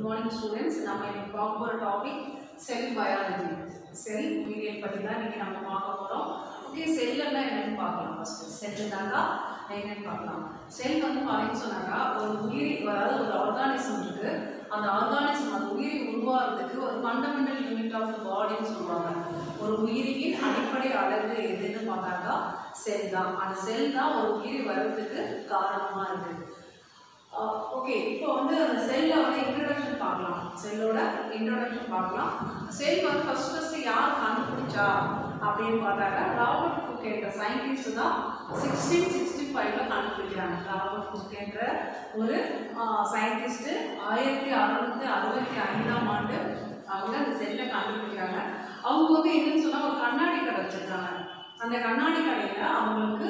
morning students நம்ம இன்னைக்கு பார்க்க போகிற டாபிக் செல் பயாலஜி செல் உயிரியல் பற்றி தான் இன்னைக்கு நம்ம பார்க்க போகிறோம் ஓகே செல்லுன்னா என்னன்னு பார்க்கலாம் ஃபஸ்ட்டு செல்லுனாக்கா என்னன்னு பார்க்கலாம் செல் வந்து பார்த்தீங்கன்னு சொன்னாக்கா ஒரு உயிரி அதாவது ஒரு ஆர்கானிசம் இருக்குது அந்த ஆர்கானிசம் அந்த உயிரி உருவாகிறதுக்கு ஒரு ஃபண்டமெண்டல் யூனிட் ஆஃப் த பாடின்னு சொல்லுவாங்க ஒரு உயிரியின் அடிப்படை அழகு எதுன்னு பார்த்தாக்கா செல் தான் அந்த செல் தான் ஒரு உயிரி வர்றதுக்கு காரணமாக இருக்குது ஓகே இப்போ வந்து அந்த செல்ல வந்து இன்ட்ரடக்ஷன் பார்க்கலாம் செல்லோட இன்ட்ரடக்ஷன் பார்க்கலாம் செல் வந்து ஃபர்ஸ்ட் ஃபர்ஸ்ட் யார் கண்டுபிடிச்சா அப்படின்னு பார்த்தாக்க ராபர்ட் குக் என்ற சயின்டிஸ்ட் தான் சிக்ஸ்டீன் சிக்ஸ்டி ஃபைவ்ல கண்டுபிடிக்கிறாங்க ராபர்ட் குக் என்ற ஒரு சயின்டிஸ்ட் ஆயிரத்தி அறுநூத்தி அறுபத்தி ஐந்தாம் ஆண்டு அவங்க அந்த செல்லை கண்டுபிடிக்கிறாங்க அவங்க வந்து என்னன்னு சொன்னா ஒரு கண்ணாடி கடை வச்சிருக்காங்க அந்த கண்ணாடி கடையில் அவங்களுக்கு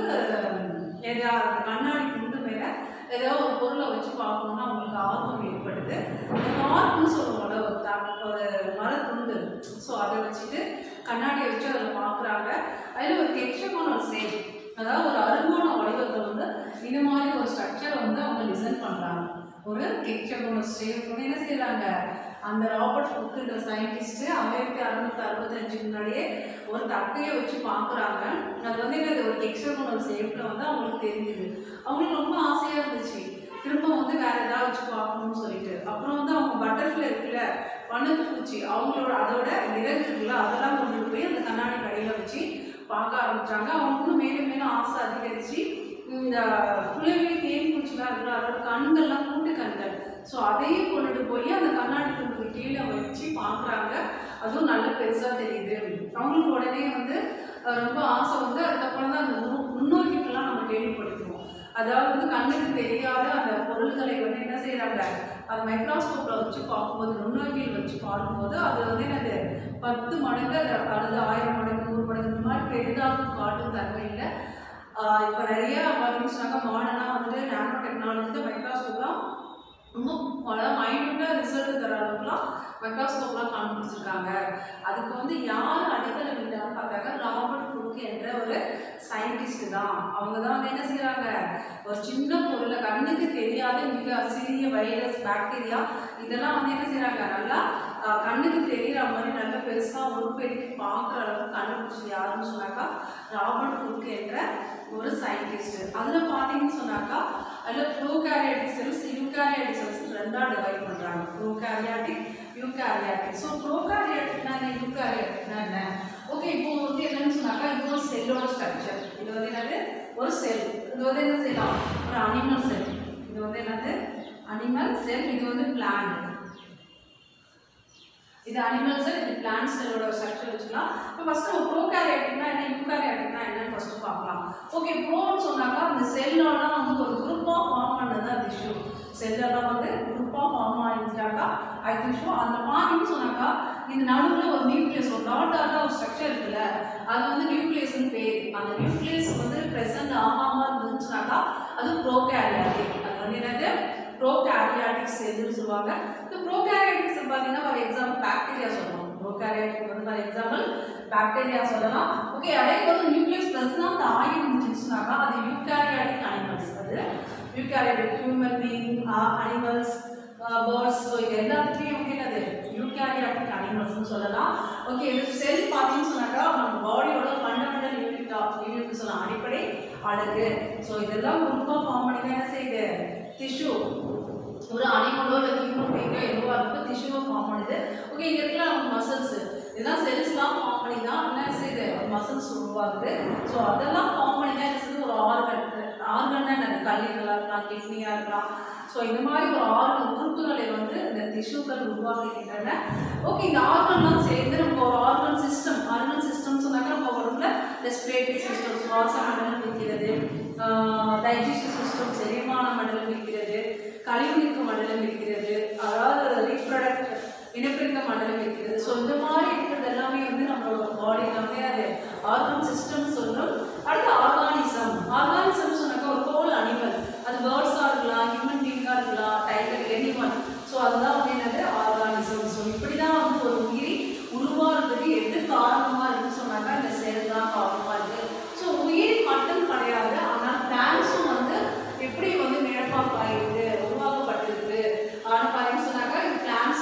ஏதாவது அந்த கண்ணாடி துண்டு மேலே ஏதோ ஒரு பொருளை வச்சு பார்க்கணும்னு அவங்களுக்கு ஆர்வம் ஏற்படுது அந்த கார்ப்னு சொல்லுவோம்ல ஒரு த ஒரு மரத்துண்டு ஸோ அதை வச்சுட்டு கண்ணாடியை வச்சு அதில் பார்க்குறாங்க அதில் ஒரு கெக்ஷகோனல் சேம் அதாவது ஒரு அருங்கோண வடிவத்தில் வந்து இது மாதிரி ஒரு ஸ்ட்ரக்சரை வந்து அவங்க டிசைன் பண்ணுறாங்க ஒரு கெக்ஷகோனல் ஷேப் வந்து என்ன செய்கிறாங்க அந்த ராபர்ட் புக்குன்ற சயின்டிஸ்ட்டு ஆயிரத்தி அறுநூத்தி அறுபத்தஞ்சுக்கு முன்னாடியே ஒரு தட்டையை வச்சு பார்க்குறாங்க அது வந்து என்னது ஒரு கெக்ஷகோனல் ஷேப்பில் வந்து அவங்களுக்கு தெரிஞ்சுது அவங்களுக்கு ரொம்ப ஆசையாக இருந்துச்சு திரும்ப வந்து வேற ஏதாவது வச்சு பார்க்கணும்னு சொல்லிட்டு அப்புறம் வந்து அவங்க பட்டர்ஃப்ளை இருக்குல்ல வண்ணத்து பூச்சி அவங்களோட அதோட இறகு இருக்குல்ல அதெல்லாம் கொண்டு போய் அந்த கண்ணாடி கடையில் வச்சு பார்க்க ஆரம்பிச்சாங்க அவங்களுக்கும் மேலும் மேலும் ஆசை அதிகரிச்சு இந்த புலவெளி தேன் பூச்சிலாம் இருக்குல்ல அதோட கண்கள்லாம் கூட்டு கண்கள் ஸோ அதையும் கொண்டுட்டு போய் அந்த கண்ணாடி துண்டுக்கு கீழே வச்சு பார்க்குறாங்க அதுவும் நல்ல பெருசாக தெரியுது அவங்களுக்கு உடனே வந்து அஹ், ரொம்ப ஆசை வந்து அதுக்கப்புறம் தான் அந்த நு- நுண்ணோக்கிகள்லாம் நம்ம கேள்விப்படுத்துவோம் அதாவது வந்து கண்ணுக்கு தெரியாத அந்த பொருள்களை வந்து என்ன செய்கிறாங்க அந்த மைக்ரோஸ்கோப்பில் வச்சு பார்க்கும்போது நுண்ணோக்கியில் வச்சு பார்க்கும்போது அது வந்து என்னது பத்து மடங்கு அது அல்லது ஆயிரம் மடங்கு நூறு மடங்கு இந்த மாதிரி பெரிதாக காட்டும் தன்மை இல்லை இப்போ நிறைய பார்த்தீங்கன்னா மாடர்னாக வந்துட்டு நானோ டெக்னாலஜி மைக்ரோஸ்கோப்லாம் ரொம்ப அதாவது மைனூட்டாக ரிசல்ட் தர அளவுக்குலாம் மைக்ரோஸ்கோப்லாம் கண்டுபிடிச்சிருக்காங்க அதுக்கு வந்து யார் அடித்தள விட்டான்னு பார்த்தாக்க ராபர்ட் குக் என்ற ஒரு சயின்டிஸ்ட் தான் அவங்க தான் வந்து என்ன செய்கிறாங்க ஒரு சின்ன பொருளை கண்ணுக்கு தெரியாத மிக சிறிய வைரஸ் பாக்டீரியா இதெல்லாம் வந்து என்ன செய்கிறாங்க நல்லா ஆஹ், கண்ணுக்கு தெரிகிற மாதிரி நல்ல பெருசாக உருப்பெருக்கி பார்க்குற அளவுக்கு கண்டுபிடிச்சது யாருன்னு சொன்னாக்கா ராபர்ட் குக் என்ற ஒரு சயின்டிஸ்ட் அதில் பார்த்தீங்கன்னு சொன்னாக்கா அதில் ப்ரோகாரியாட்டிக் செல்ஸ் யூகாரியாட்டிக் செல்ஸ் ரெண்டாக டிவைட் பண்ணுறாங்க ப்ரோகாரியாட்டிக் யூகாரியாட்டிக் ஸோ ப்ரோகாரியாட்டிக்னா என்ன யூகாரியாட்டிக்னா என்ன ஓகே இப்போ வந்து என்னன்னு சொன்னாக்கா இது ஒரு செல்லோட ஸ்ட்ரக்சர் இது வந்து என்னது ஒரு செல் இது வந்து என்ன செய்யலாம் ஒரு அனிமல் செல் இது வந்து என்னது அனிமல் செல் இது வந்து பிளான்ட் இது அனிமல் செல் இது பிளான்ட் செல்லோட ஸ்ட்ரக்சர் வச்சுக்கலாம் இப்போ ஃபர்ஸ்ட் நம்ம ப்ரோகாரியாட்டிக்னா என்ன யூகாரியாட்டிக்னா என்னன்னு ஃபர்ஸ்ட் பார்க்கலாம் ஓகே ப்ரோன்னு சொன்னாக்கா அந்த செல்லெல்லாம் வந்து ஒரு குரூப்பாக ஃபார்ம் பண்ணது தான் டிஷ்யூ செல்லெல்லாம் வந்து குரூப்பாக ஃபார்ம் ஆகிருந்தாக்கா அது டிஷ்யூ அந்த பாதின்னு சொன்னாக்கா இது நடுவில் ஒரு நியூக்ளியஸ் ஒரு டாட்டாக ஒரு ஸ்ட்ரக்சர் இருக்குல்ல அது வந்து நியூக்ளியஸ்னு பேர் அந்த நியூக்ளியஸ் வந்து ப்ரெசென்ட் ஆகாமல் இருந்துச்சுனாக்கா அது ப்ரோகாரியாட்டிக் அது வந்து என்னது ப்ரோகாரியாட்டிக் செல்லுன்னு சொல்லுவாங்க இந்த ப்ரோகாரியாட்டிக் செல் பார்த்தீங்கன்னா ஃபார் எக்ஸாம்பிள் பாக்டீரியா சொல்லலாம் ப்ரோகாரியாட்டிக் வந்து ஃபார் எக்ஸாம்பிள் பாக்டீரியா சொல்லலாம் ஓகே அதே வந்து நியூக்ளியஸ் ப்ரெசென்ட் ஆகிருந்துச்சுனாக்கா அது யூகாரியாட்டிக் அனிமல்ஸ் அது eukaryotic human being animals birds so இது எல்லாத்துலேயும் வந்து என்னது யூகாரியாட்டிக் அனிமல்ஸ்னு சொல்லலாம் ஓகே இது செல் பார்த்தீங்கன்னு சொன்னாக்கா நம்ம பாடியோட ஃபண்டமெண்டல் யூனிட் ஆஃப் யூனிட் சொல்லலாம் அடிப்படை அழகு ஸோ இதெல்லாம் குரூப்பாக ஃபார்ம் பண்ணி தான் என்ன செய்யுது டிஷ்யூ ஒரு அனிமலோ இல்லை ஹியூமன் பீங்கோ எதுவாக இருக்கும் டிஷ்யூவை ஃபார்ம் பண்ணுது ஓகே இங்கே இருக்கிற நம்ம மசில்ஸ் இதெல்லாம் செல்ஸ்லாம் ஃபார்ம் பண்ணி தான் என்ன செய்யுது மசில்ஸ் உருவாகுது ஸோ அதெல்லாம் ஃபார்ம் பண்ணி தான் என்ன செய்யுது ஒரு ஆர்கன் ஆர்கன்னா என்ன கல்லீரலாக இருக்கலாம் கிட்னியாக இருக்கலாம் ஸோ இந்த மாதிரி ஒரு ஆர்கன் உறுப்புகளை வந்து இந்த டிஷ்யூக்கள் உருவாக்குகின்றன ஓகே இந்த ஆர்கன்லாம் சேர்ந்து நம்ம ஒரு ஆர்கன் சிஸ்டம் ஆர்கன் சிஸ்டம் சொன்னாக்க நம்ம உடம்புல ரெஸ்பிரேட்டரி சிஸ்டம் சுவாச மண்டலம் இருக்கிறது டைஜஸ்டிவ் சிஸ்டம் செரிமான மண்டலம் இருக்கிறது கழிவுநீக்க மண்டலம் இருக்கிறது அதாவது ரீப்ரொடக்ட் இனப்பெருக்க மண்டலம் இருக்கிறது ஸோ இந்த மாதிரி இருக்கிறது எல்லாமே வந்து நம்மளோட பாடியில் வந்து அது ஆர்கன் சிஸ்டம் சொல்கிறோம் அடுத்து ஆர்கானிசம் ஆர்கானிசம் சொன்னாக்கா ஒரு ஹோல் அனிமல் அது பேர்ட்ஸாக இருக்கலாம் ஹியூமன் பீங்காக இருக்கலாம் டைகர் எனிமன் ஸோ அதுதான் வந்து என்னது ஆர்கானிசம் ஸோ இப்படி தான் வந்து ஒரு உயிரி உருவாகிறதுக்கு எது காரணமாக இருக்குன்னு சொன்னாக்கா இந்த செல் தான் காரணமாக இருக்குது ஸோ உயிரி மட்டும் கிடையாது ஆனால் பிளான்ஸும் வந்து எப்படி வந்து நிழப்பாக ஆயிருக்கு உருவாக்கப்பட்டிருக்கு ஆனால் பார்த்தீங்கன்னு சொன்னாக்கா இது பிளான்ஸ்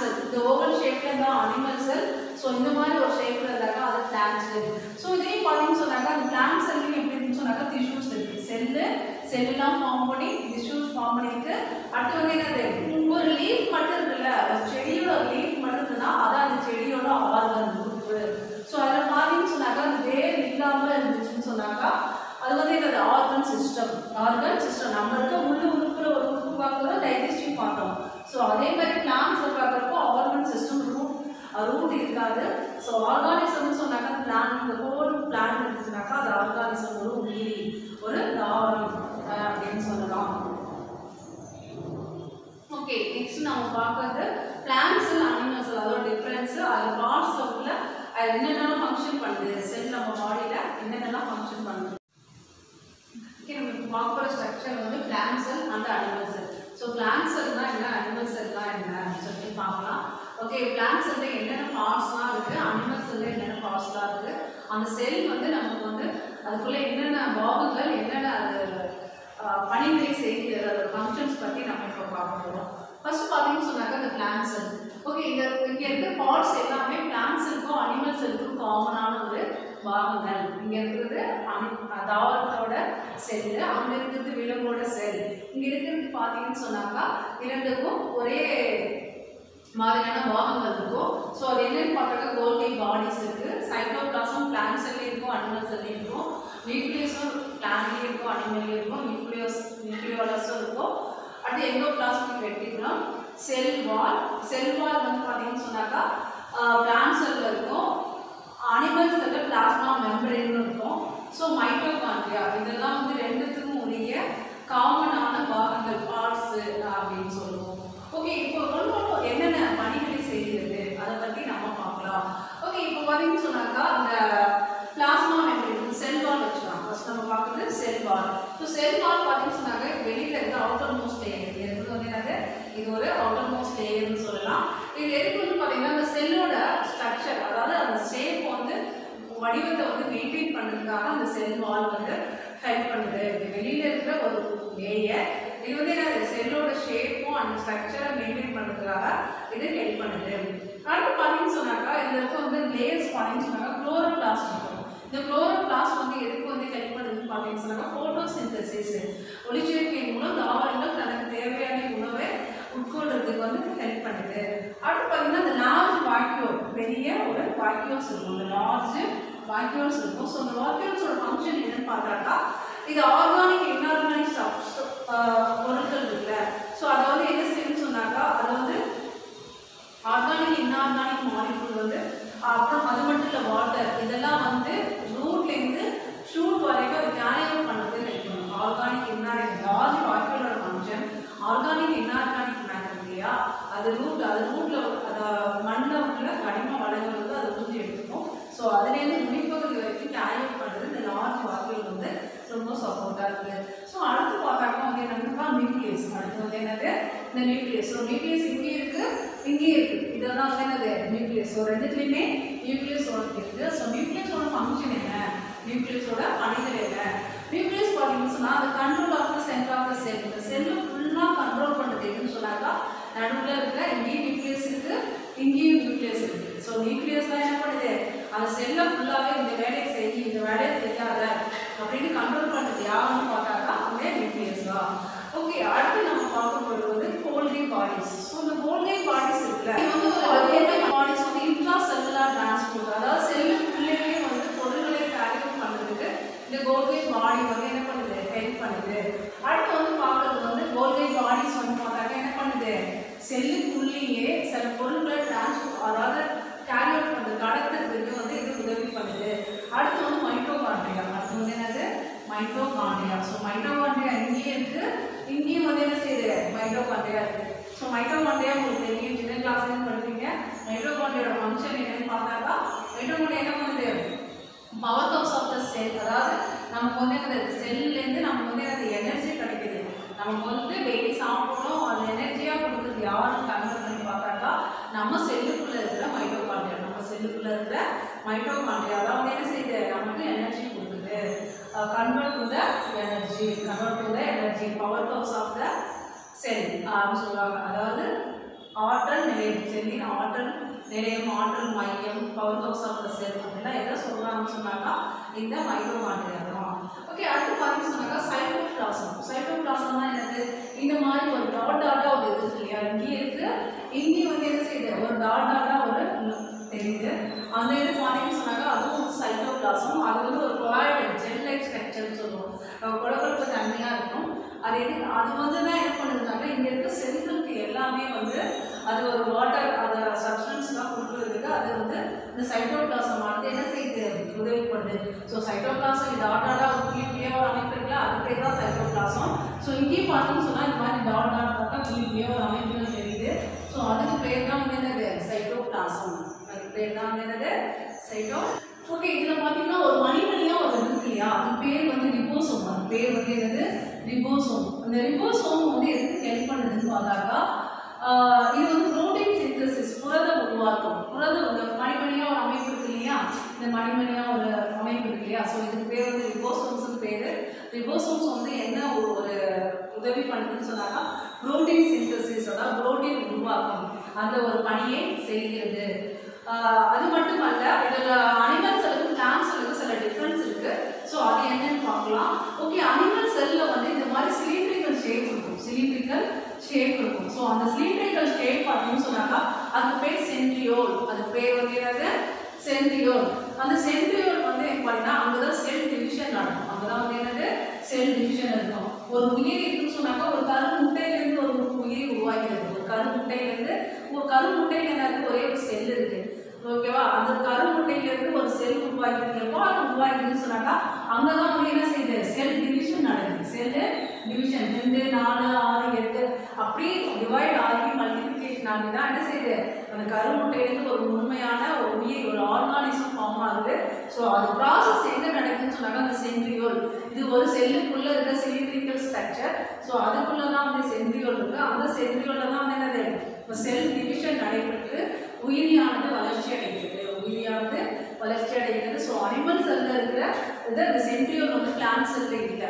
ஸோ இந்த மாதிரி ஒரு ஷேப்பில் இருந்தாக்கா அது பிளான்ட் செல் ஸோ இதையும் பார்த்தீங்கன்னு சொன்னாக்கா அந்த பிளான்ட் செல்லையும் எப்படி இருக்குன்னு சொன்னாக்கா டிஷ்யூஸ் இருக்குது செல்லு செல்லுலாம் ஃபார்ம் பண்ணி டிஷ்யூஸ் ஃபார்ம் பண்ணிட்டு அடுத்து வந்து என்னது ஒரு லீஃப் மட்டும் இருக்குல்ல ஒரு செடியோட லீஃப் மட்டும் இருக்குன்னா அதான் அந்த செடியோட ஆர்கன் உறுப்பு ஸோ அதில் பார்த்தீங்கன்னு சொன்னாக்கா அந்த வேர் இல்லாமல் இருந்துச்சுன்னு சொன்னாக்கா அது வந்து என்னது ஆர்கன் சிஸ்டம் ஆர்கன் சிஸ்டம் நம்ம இருக்க முழு உறுப்புல ஒரு உறுப்பு பார்க்குறோம் டைஜஸ்டிவ் பார்த்தோம் ஸோ அதே மாதிரி பிளான்ஸில் பார்க்குறப்போ ஆர்கன் சிஸ்டம் ரூட் ரூட் இருக்காது ஸோ ஆர்கானிசம்னு சொன்னாக்கா பிளான் இந்த ஹோல் பிளான் இருந்துச்சுனாக்கா அது ஆர்கானிசம் ஒரு உயிரி ஒரு தாவரம் அஹ் அப்படின்னு சொல்லலாம் ஓகே நெக்ஸ்ட் நம்ம பார்க்கறது பிளான்ஸ் அனிமல்ஸ் அதோட டிஃப்ரென்ஸ் அது பார்ட்ஸ் உள்ள அது என்னென்னலாம் ஃபங்க்ஷன் பண்ணுது செல் நம்ம பாடியில் என்னென்னலாம் ஃபங்க்ஷன் பண்ணுது ஓகே நம்ம இப்போ பார்க்க போகிற ஸ்ட்ரக்சர் வந்து plant cell and animal cell so plant செல்னா என்ன அனிமல் செல்னா என்ன அப்படின்னு சொல்லி பார்க்கலாம் ஓகே பிளான்ட் செல்ல என்னென்ன பார்ட்ஸ்லாம் இருக்குது அனிமல் செல்ல என்னென்ன பார்ட்ஸ்லாம் இருக்குது அந்த செல் வந்து நமக்கு வந்து அதுக்குள்ளே என்னென்ன பாகங்கள் என்னென்ன அது ஆஹ், பணிகளை செய்கிறது அதோட ஃபங்க்ஷன்ஸ் பற்றி நம்ம இப்போ பார்க்க போகிறோம் ஃபர்ஸ்ட் பார்த்தீங்கன்னு சொன்னாக்க அந்த பிளான்ட் செல் ஓகே இந்த இங்கே இருக்க பார்ட்ஸ் எல்லாமே பிளான்ட் செல்க்கும் அனிமல் செல்க்கும் காமனான ஒரு பாகங்கள் இங்கே இருக்கிறது அனி தாவரத்தோட செல்லு அங்கே இருக்கிறது விலங்கோட செல் இங்கே இருக்கிறது பார்த்தீங்கன்னு சொன்னாக்கா இரண்டுக்கும் ஒரே மாதிரியான பாகங்கள் இருக்கும் ஸோ அது என்னன்னு பார்த்தாக்கா கோல்கை பாடிஸ் இருக்கு சைட்டோபிளாசம் பிளான்ட் செல்லையும் இருக்கும் அனிமல் செல்லையும் இருக்கும் நியூக்ளியஸும் பிளான்ட்லேயும் இருக்கும் அனிமல்லையும் இருக்கும் நியூக்ளியோஸ் நியூக்ளியோலஸும் இருக்கும் அடுத்து எண்டோபிளாஸ்மிக் ரெட்டிகுலம் செல் வால் செல் வால் வந்து பார்த்தீங்கன்னு சொன்னாக்கா பிளான்ட் செல்ல இருக்கும் அனிமல் செல்ல பிளாஸ்மா மெம்பரேன் இருக்கும் ஸோ மைட்டோகாண்ட்ரியா இதெல்லாம் வந்து ரெண்டுத்துக்கும் உரிய காமனான பாகங்கள் பார்ட்ஸ் அப்படின்னு சொல்லுவோம் ஓகே இப்போ ஒன்று ஒன்று என்னென்ன பணிகளை செய்கிறது அதை பற்றி நம்ம பார்க்கலாம் ஓகே இப்போ பார்த்தீங்கன்னு சொன்னாக்கா அந்த பிளாஸ்மா மெம்பரேன் செல் வால் வச்சுக்கலாம் ஃபர்ஸ்ட் நம்ம பார்க்குறது செல் வால் ஸோ செல் வால் பார்த்தீங்கன்னு சொன்னாக்க வெளியில் இருக்க அவுட்டர் மோஸ்ட் லேயர் இது இருக்கிறது வந்து என்னது இது ஒரு அவுட்டர் மோஸ்ட் லேயர்னு சொல்லலாம் இது எதுக்கு வந்து பார்த்தீங்கன்னா அந்த செல்லோட ஸ்ட்ரக்சர் அதாவது அந்த ஷேப் வந்து வடிவத்தை வந்து மெயின்டைன் பண்ணுறதுக்காக அந்த செல் வால் வந்து ஹெல்ப் பண்ணுது இது வெளியில் இருக்கிற ஒரு லேயர் இது வந்து என்ன செல்லோட ஷேப்பும் அந்த ஸ்ட்ரக்சரை மெயின்டைன் பண்ணுறதுக்காக இது ஹெல்ப் பண்ணுது அடுத்து பார்த்தீங்கன்னு சொன்னாக்கா இதில் இருக்க வந்து லேயர்ஸ் பார்த்தீங்கன்னு சொன்னாக்கா குளோரோபிளாஸ்ட் இருக்கும் இந்த குளோரோபிளாஸ்ட் வந்து எதுக்கு வந்து ஹெல்ப் பண்ணுதுன்னு பார்த்தீங்கன்னு சொன்னாக்கா ஃபோட்டோசிந்தசிஸ் ஒளிச்சேர்க்கை மூலம் தாவரங்கள் தனக்கு தேவையான உணவை உட்கொள்றதுக்கு வந்து ஹெல்ப் பண்ணுது அடுத்து பார்த்தீங்கன்னா இந்த லார்ஜ் வாக்யூல் பெரிய ஒரு வாக்யூல்ஸ் இருக்கும் இந்த லார்ஜ் வாக்யூல்ஸ் இருக்கும் ஸோ அந்த வாக்யூல்ஸோட ஃபங்க்ஷன் என்னன்னு பார்த்தாக்கா இது ஆர்கானிக் இன்ஆர்கானிக் பொருட்கள் இருக்குல்ல ஸோ அதை வந்து என்ன செய்யுன்னு சொன்னாக்கா அது வந்து ஆர்கானிக் இன்ஆர்கானிக் மாலிகூல் வந்து அப்புறம் அது மட்டும் இல்லை வாட்டர் இதெல்லாம் வந்து ரூட்லேருந்து ஷூட் வரைக்கும் அது கேரி அவுட் பண்ணுறது ஹெல்ப் பண்ணும் ஆர்கானிக் இன்ஆர்கானிக் லார்ஜ் வாக்கியோட ஃபங்க்ஷன் ஆர்கானிக் இன்ஆர்கானிக் மேட்டர் இல்லையா அது ரூட் அது ரூட்டில் அதை மண்ணில் உள்ள கனிம வளங்கள் வந்து அது ஊற்றி எடுத்துக்கும் ஸோ அதுலேருந்து நுனிப்பகுதி வரைக்கும் கேரி அவுட் பண்ணுறது இந்த லார்ஜ் வாக்கியோல் வந்து ரொம்ப சப்போர்ட்டாக இருக்குது ஸோ அடுத்து பார்த்தாக்கா வந்து என்னன்னா நியூக்ளியஸ் அடுத்து வந்து என்னது இந்த நியூக்ளியஸ் ஸோ நியூக்ளியஸ் இங்கே இருக்குது இங்கேயும் இருக்குது இதெல்லாம் வந்து என்னது நியூக்ளியஸ் ஸோ ரெண்டுத்துலேயுமே நியூக்ளியஸ் ஒன்று இருக்குது ஸோ நியூக்ளியஸோட ஃபங்க்ஷன் என்ன நியூக்ளியஸோட பணிகள் என்ன நியூக்ளியஸ் பார்த்தீங்கன்னு சொன்னால் அது control of the center of the cell இந்த செல்லு ஃபுல்லாக கண்ட்ரோல் பண்ணுறது எதுன்னு சொன்னாக்கா நடுவில் இருக்க இங்கேயும் நியூக்ளியஸ் இருக்குது இங்கேயும் நியூக்ளியஸ் இருக்குது ஸோ நியூக்ளியஸ் தான் என்ன பண்ணுது அந்த செல்லை ஃபுல்லாகவே இந்த வேலையை செய் இந்த வேலையை செய்யாத அப்படின்னு கண்ட்ரோல் பண்ணுறது யாருன்னு பார்த்தாக்கா அந்த நியூக்ளியஸ் தான் ஓகே அடுத்து நம்ம பார்க்க போகிறது வந்து கோல்கை பாடிஸ் ஸோ இந்த கோல்கை பாடிஸ் இருக்குல்ல இது வந்து ஒரு கோல்கை பாடிஸ் வந்து இன்ட்ரா செல்லுலார் டிரான்ஸ்போர்ட் அதாவது செல்லுக்குள்ளேயே வந்து பொருட்களை கேரி பண்ணுறதுக்கு இந்த கோல்கை பாடி வந்து என்ன பண்ணுது ஹெல்ப் பண்ணுது அடுத்து வந்து பார்க்கறது வந்து கோல்கை பாடிஸ் வந்து பார்த்தாக்க என்ன பண்ணுது செல்லுக்குள்ளேயே சில பொருட்களை டிரான்ஸ்போர்ட் அதாவது கேரி அவுட் பண்ணுறது கடத்துறதுக்கு வந்து இது உதவி பண்ணுது அடுத்து வந்து மைட்டோகாண்ட்ரியா அடுத்து வந்து என்னது மைட்டோகாண்ட்ரியா ஸோ மைட்டோகாண்ட்ரியா இங்கேயும் இருக்கு இங்கேயும் வந்து என்ன செய்யுது மைட்டோகாண்ட்ரியா இருக்கு ஸோ மைட்டோகாண்ட்ரியா உங்களுக்கு தெரியும் சின்ன கிளாஸ்லேயும் படிப்பீங்க மைட்டோகாண்ட்ரியோட ஃபங்க்ஷன் என்னன்னு பார்த்தாக்கா மைட்டோகாண்ட்ரியா என்ன பண்ணுது power house of the cell அதாவது நமக்கு வந்து அந்த செல்லேருந்து நமக்கு வந்து அந்த எனர்ஜி கிடைக்குது நமக்கு வந்து டெய்லி சாப்பிட்றோம் அது எனர்ஜியாக கொடுக்குறது யாருன்னு கன்வெர்ட் பண்ணி பார்த்தாக்கா நம்ம செல்லுக்குள்ளே இருக்கிற மைட்டோகாண்ட்ரியா நம்ம செல்லுக்குள்ளே இருக்கிற மைட்டோகாண்ட்ரியா தான் வந்து என்ன செய்யுது நமக்கு எனர்ஜி கொடுக்குது convert to the energy convert to the energy power house of the cell அப்படின்னு சொல்லுவாங்க அதாவது ஆற்றல் நிலையம் செல்லின் ஆற்றல் நிலையம் ஆற்றல் மையம் power house of the cell அப்படின்னா எதை சொல்றாங்கன்னு சொன்னாக்கா இந்த மைக்ரோமாட்ரியா தான் ஓகே அடுத்து பார்த்தீங்கன்னு சொன்னாக்கா சைட்டோபிளாசம் சைட்டோபிளாசம்னா என்னது இந்த மாதிரி ஒரு டாட் டாட்டா ஒரு இது இருக்கு இல்லையா இங்கேயே இருக்கு இங்கேயும் வந்து என்ன செய்யுது ஒரு டாட் டாட்டா ஒரு தெரியுது அந்த இது பார்த்தீங்கன்னு சொன்னாக்கா அதுவும் வந்து சைட்டோபிளாசம் அது வந்து ஒரு கொலாய்டல் ஜெல் லைக் ஸ்ட்ரக்சர்னு சொல்லுவோம் குழப்பழுப்பு தன்மையாக இருக்கும் அது எது அது வந்து தான் என்ன பண்ணுதுனாக்கா இங்கே இருக்க செல்களுக்கு எல்லாமே வந்து அது ஒரு வாட்டர் அந்த சப்ஸ்டன்ஸ்லாம் கொடுக்குறதுக்கு அது வந்து இந்த சைட்டோபிளாசம் ஆனது என்ன செய்யுது உதவி பண்ணுது ஸோ சைட்டோபிளாசம் இது டாட்டாடா ஒரு புள்ளி புள்ளியாக ஒரு அமைப்பு இருக்குல்ல அது பேர் தான் சைட்டோபிளாசம் ஸோ இங்கேயும் பார்த்தீங்கன்னு சொன்னால் இந்த மாதிரி டாட் டாட் டாட்டா புள்ளி புள்ளியாக ஒரு அமைப்புகள் தெரியுது ஸோ அதுக்கு பேர் தான் வந்து என்னது சைட்டோபிளாசம் அதுக்கு பேர் தான் வந்து என்னது சைட்டோ ஓகே இதில் பார்த்தீங்கன்னா ஒரு மணிமணியாக ஒரு இருக்கு இல்லையா அது பேர் வந்து ரிபோசோம் அது பேர் வந்து என்னது ரிபோசோம் அந்த ரிபோசோம் வந்து எதுக்கு ஹெல்ப் பண்ணுதுன்னு பார்த்தாக்கா ஆஹ் இது வந்து புரோட்டீன் சிந்தசிஸ் புரத உருவாக்கம் புரத இந்த மணிமணியாக ஒரு அமைப்பு இருக்கு இல்லையா இந்த மணிமணியாக ஒரு அமைப்பு இருக்கு இல்லையா ஸோ இதுக்கு பேர் வந்து ரிபோசோம்ஸ்னு பேர் ரிபோசோம்ஸ் வந்து என்ன ஒரு ஒரு உதவி பண்ணுதுன்னு சொன்னாக்கா புரோட்டீன் சிந்தசிஸ் அதாவது புரோட்டீன் உருவாக்கம் அந்த ஒரு பணியை செய்கிறது ஆஹ் அது மட்டும் அல்ல இதில் அனிமல் செல்லுக்கும் பிளான்ட் செல்லுக்கும் சில டிஃப்ரென்ஸ் இருக்கு ஸோ அது என்னன்னு பார்க்கலாம் ஓகே அனிமல் செல்லில் வந்து இந்த மாதிரி சிலிண்ட்ரிக்கல் ஷேப் இருக்கும் சிலிண்ட்ரிக்கல் ஷேப் இருக்கும் ஸோ அந்த சிலிண்ட்ரிக்கல் ஷேப் பார்த்தீங்கன்னு சொன்னாக்கா அதுக்கு பேர் சென்ட்ரியோல் அது பேர் வந்து என்னது சென்ட்ரியோல் அந்த சென்ட்ரியோல் வந்து என்ன பண்ணா அங்கே தான் செல் டிவிஷன் நடக்கும் அங்கே தான் வந்து என்னது செல் டிவிஷன் இருக்கும் ஒரு உயிர் இருக்குன்னு சொன்னாக்கா ஒரு கரு முட்டையிலேருந்து ஒரு உயிர் உருவாகிறது ஒரு கரு முட்டையிலேருந்து ஒரு கரு முட்டையில் என்ன இருக்கு ஒரே ஒரு செல் இருக்கு ஓகேவா அந்த கரு முட்டையிலேருந்து ஒரு செல் உருவாக்கிறப்போ அது உருவாக்கிதுன்னு சொன்னாக்கா அங்கே தான் வந்து என்ன செய்யுது செல் டிவிஷன் நடக்குது செல் டிவிஷன் ரெண்டு நாலு ஆறு எட்டு அப்படியே டிவைட் ஆகி மல்டிபிகேஷன் ஆகி தான் என்ன செய்யுது அந்த கரு முட்டையிலேருந்து ஒரு உண்மையான ஒரு உயிர் ஒரு ஆர்கானிசம் ஃபார்ம் ஆகுது ஸோ அது ப்ராசஸ் எங்கே நடக்குதுன்னு சொன்னாக்கா அந்த சென்ட்ரியோல் இது ஒரு செல்லுக்குள்ளே இருக்க சிலிண்ட்ரிக்கல் ஸ்ட்ரக்சர் ஸோ அதுக்குள்ளே தான் வந்து சென்ட்ரியோல் இருக்குது அந்த சென்ட்ரியோலில் தான் வந்து என்னது இப்போ செல் டிவிஷன் நடைபெற்று உயிரியானது வளர்ச்சி அடைகிறது உயிரியானது வளர்ச்சி அடைகிறது ஸோ அனிமல் செல்லில் இருக்கிற இது அந்த சென்ட்ரியோல் வந்து பிளான்ட் செல்லில் இல்லை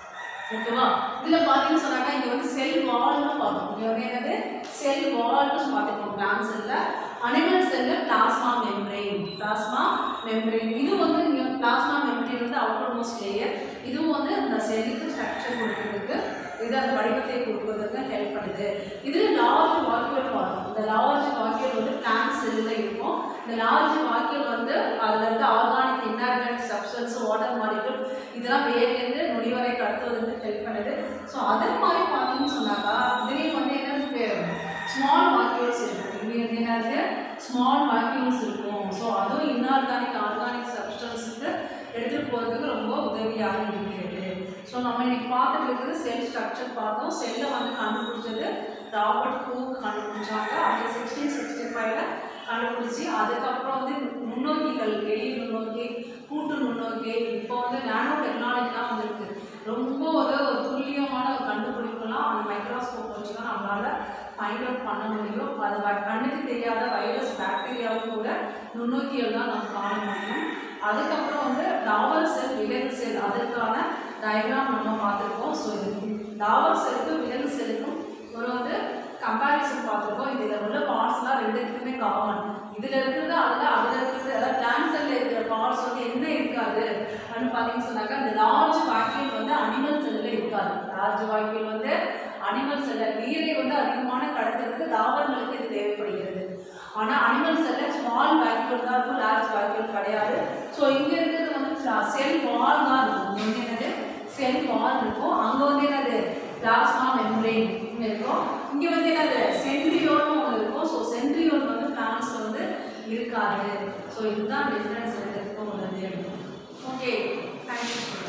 ஓகேவா இதில் பார்த்தீங்கன்னு சொன்னாக்கா இங்கே வந்து செல் வால்னு பார்த்தோம் இங்கே வந்து என்னது செல் வால்னு பார்த்துக்கோம் பிளான்ட் செல்லில் அனிமல் செல்லில் பிளாஸ்மா மெம்பரேன் பிளாஸ்மா மெம்பரேன் இது வந்து இங்கே பிளாஸ்மா மெம்பரேன் வந்து அவுட்டர் மோஸ்ட் லேயர் இதுவும் வந்து அந்த செல்லுக்கு ஸ்ட்ரக்சர் கொடுக்கறதுக்கு இது அந்த வடிவத்தை கொடுப்பதற்கு ஹெல்ப் பண்ணுது இதில் லார்ஜ் வாக்கியல் பார்த்தோம் இந்த லார்ஜ் வாக்கியல் வந்து பிளான்ட் செல்லில் இருக்கும் இந்த லார்ஜ் வாக்கியல் வந்து அதில் இருக்க organic inorganic substance water molecule இதெல்லாம் வேர்லேருந்து நொடி வரை கடத்துவதற்கு ஹெல்ப் பண்ணுது ஸோ அதே மாதிரி பார்த்தீங்கன்னு சொன்னாக்கா இதுலேயும் வந்து என்ன ஸ்மால் வாக்கியூல்ஸ் இருக்கும் இது வந்து என்னது ஸ்மால் வாக்கியூல்ஸ் இருக்கும் ஸோ அதுவும் இன்ஆர்கானிக் ஆர்கானிக் சப்ஸ்டன்ஸுக்கு எடுத்துகிட்டு போகிறதுக்கு ரொம்ப உதவியாக இருக்கிறது ஸோ நம்ம இன்னைக்கு பார்த்துட்டு இருக்கிறது செல் ஸ்ட்ரக்சர் பார்த்தோம் செல்லை வந்து கண்டுபிடிச்சது ராபர்ட் ஹூக் கண்டுபிடிச்சாங்க அது சிக்ஸ்டீன் சிக்ஸ்டி ஃபைவ்ல கண்டுபிடிச்சி அதுக்கப்புறம் வந்து நுண்ணோக்கிகள் எளிய நுண்ணோக்கி கூட்டு நுண்ணோக்கி இப்போ வந்து நானோ டெக்னாலஜிலாம் வந்திருக்கு ரொம்ப ஒரு ஒரு துல்லியமான ஒரு கண்டுபிடிப்புலாம் அந்த மைக்ரோஸ்கோப் வச்சு தான் நம்மளால ஃபைண்ட் அவுட் பண்ண முடியும் அது வ- கண்ணுக்கு தெரியாத வைரஸ் பாக்டீரியாவும் கூட நுண்ணோக்கிகள் தான் நம்ம காண முடியும் அதுக்கப்புறம் வந்து தாவர செல் விலங்கு செல் அதற்கான டயக்ராம் நம்ம பார்த்துருக்கோம் ஸோ இது தாவர செல்லுக்கும் விலங்கு செல்லுக்கும் ஒரு வந்து கம்பேரிசன் பார்த்துருக்கோம் இதில் உள்ள பார்ட்ஸ்லாம் ரெண்டுத்துக்குமே காமன் இதில் இருக்கிறது அதில் அதில் இருக்கிறது அதாவது பிளான்ட் செல்லில் இருக்கிற பார்ட்ஸ் வந்து என்ன இருக்காது அப்படின்னு பார்த்தீங்கன்னு சொன்னாக்கா இந்த லார்ஜ் வாக்கியம் வந்து அனிமல் செல்லில் இருக்காது லார்ஜ் வாக்கியம் வந்து அனிமல் செல்லில் நீரை வந்து அதிகமான கடத்துறதுக்கு தாவரங்களுக்கு இது தேவைப்படுகிறது ஆனால் அனிமல் செல்லில் ஸ்மால் வாக்கியூல் தான் இருக்கும் லார்ஜ் வாக்கியூல் கிடையாது ஸோ இங்கே இருக்கிறது வந்து செல் வால் தான் இருக்கும் இங்க வந்து என்னது செல் வால் இருக்கும் அங்கே வந்து என்னது பிளாஸ்மா மெம்பரேன் இருக்கும் இங்கே வந்து என்னது சென்ட்ரியோல்னு ஒன்று இருக்கும் ஸோ சென்ட்ரியோல் வந்து பிளான்ஸ் வந்து இருக்காது ஸோ இதுதான் டிஃப்ரென்ஸ் ரெண்டுக்கும் உள்ளது ஓகே தேங்க்யூ